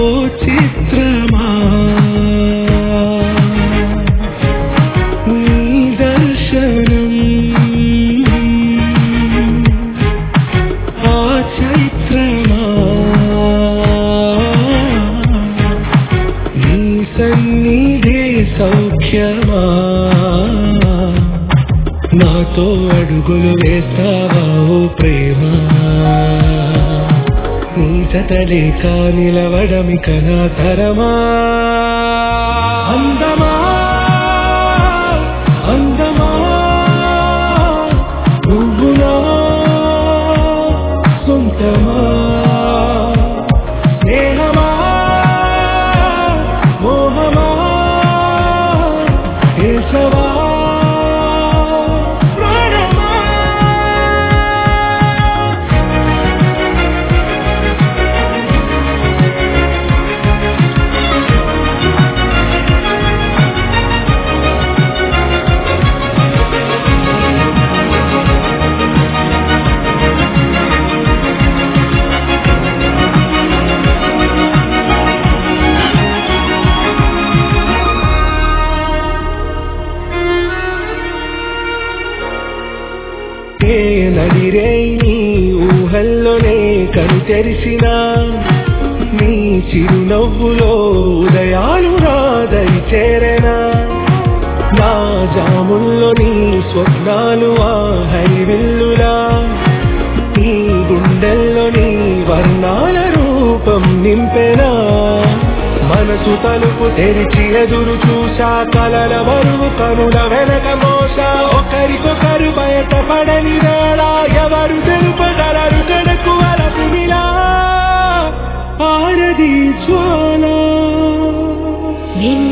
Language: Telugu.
ఓ చిత్రమా నీ దర్శనం ఆ చైత్రమా నీ సన్నిధే సౌఖ్యమా నాతో అడుగులు వేస్తావా ఓ ప్రేమ నీ జతలేక నిలవడమిక నా తరమా అందమా అందమా నువ్వు నా సొంతమా స్నేహమా మోహమా కేశవా ప్రాణమా ఏ నడిరే నీ ఊహల్లోనే కను తెరిసిన నీ చిరునవ్వులో ఉదయాలు రాదరి చేరనా నా జాముల్లో నీ స్వప్నాలు ఆ హరివిల్లులా నీ గుండెల్లో నీ వర్ణాల రూపం నింపెనా మనసు తలుపు తెరిచి ఎదురు చూసా కలల బరువు కనుల వెనక మోసా ఒకరికొకరు బయటపడని వేళ ఎవరు తెలుపగలరు కడకు అలపునిలా ఆరది జ్వాల నిన్ను